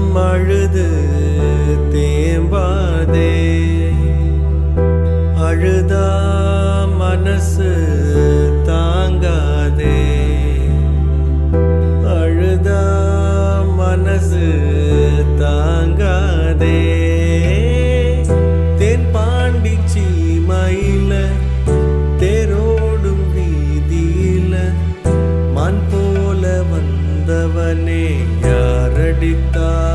அழுது தேம்பாதே அழுதா மனசு தாங்காதே அழுதா மனசு தாங்காதே தென் பாண்டி சீமையில தேரோடும் வீதியில மண் போல வந்தவனே யாரடித்தா